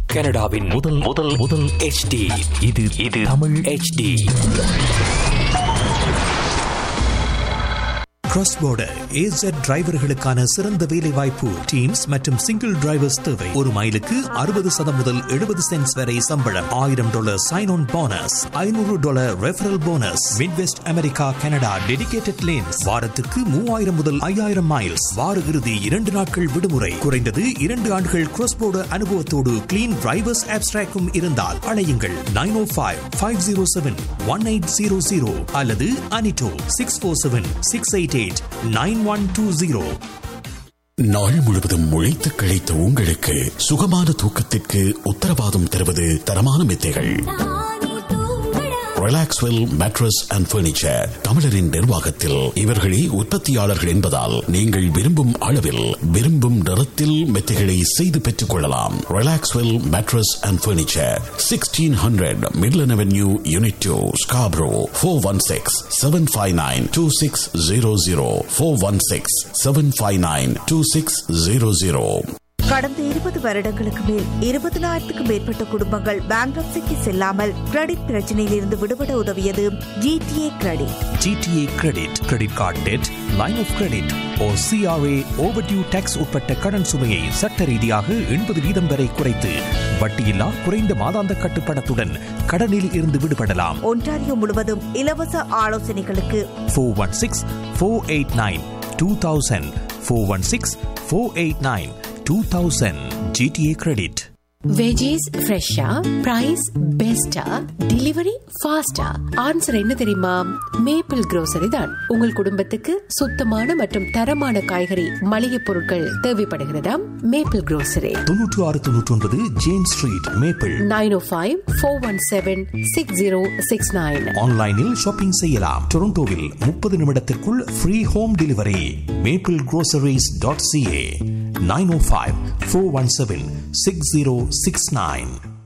கனடாவின் முதல் முதல் முதல் HD இது இது Tamil HD cross border AZ டிரைவர்களுக்கான சிறந்த வேலை வாய்ப்பு டீம்ஸ் மற்றும் சிங்கிள் டிரைவர்ஸ் தேவை ஒரு மைலுக்கு அறுபது சதம் முதல் எழுபது சென்ட்ஸ் வரை சம்பளம் ஆயிரம் டாலர் சைன் ஆன் போனஸ் ஐநூறு dollar referral bonus midwest America Canada dedicated lanes வாரத்துக்கு மூவாயிரம் முதல் ஐயாயிரம் மைல்ஸ் வார இறுதி இரண்டு நாட்கள் விடுமுறை குறைந்தது இரண்டு ஆண்டுகள் கிராஸ் border அனுபவத்தோடு கிளீன் டிரைவர்ஸ் ஆப்ஸ்ட்ராக்கும் இருந்தால் அழையுங்கள் nine O five five zero seven one eight zero zero அல்லது அனிட்டோ six four seven six eight eight nine one two zero நாள் முழுவதும் உழைத்து கிழைத்த உங்களுக்கு சுகமான தூக்கத்திற்கு உத்தரவாதம் தருவது தரமான மெத்தைகள் ரிலாக்ஸ்வெல் மேட்ரஸ் அண்ட் பர்னிச்சர் தமிழரின் நிர்வாகத்தில் இவர்களே உற்பத்தியாளர்கள் என்பதால் நீங்கள் விரும்பும் அளவில் விரும்பும் நிறத்தில் மெத்தைகளை செய்து பெற்றுக் கொள்ளலாம் Relaxwell mattress and furniture sixteen hundred Midland avenue unit two Scarborough four one six seven five nine two six zero zero four one six seven five nine two six zero zero கடந்த இருபது வருடங்களுக்கு மேல் இருபதனாயிரத்துக்கும் மேற்பட்ட குடும்பங்கள் பேங்க்ரப்சிக்கு செல்லாமல் credit பிரச்சனையிலிருந்து விடுபட உதவியது GTA credit GTA credit credit card debt line of credit oh CRA overdue tax உட்பட்ட கடன் சுமையை சட்ட ரீதியாக எண்பது வீதம் வரை குறைத்து வட்டியில்லா குறைந்த மாதாந்த கட்டுப்பணத்துடன் கடனில் இருந்து விடுபடலாம் ஒன்டாரியோ முழுவதும் இலவச ஆலோசனைகளுக்கு four one six four eight nine two thousand four one six four eight nine two thousand GTA credit veggies ஃப்ரெஷ்ஷா பிரைஸ் பெஸ்டா டெலிவரி ஃபாஸ்டா ஆன்சர் என்ன தெரியுமா மேப்பிள் grocery தான் உங்கள் குடும்பத்துக்கு சுத்தமான மற்றும் தரமான காய்கறி மளிகை பொருட்கள் தேவைப்படுகிறதா மேப்பிள் grocery தொன்னூற்று ஆறு தொன்னூற்றி ஒன்பது James street maple nine O five four one seven six zero six nine ஆன்லைனில் ஷாப்பிங் செய்யலாம் டொரண்டோவில் முப்பது நிமிடத்திற்குள் free home delivery maple groceries.ca dot CA nine O five four one seven six zero six nine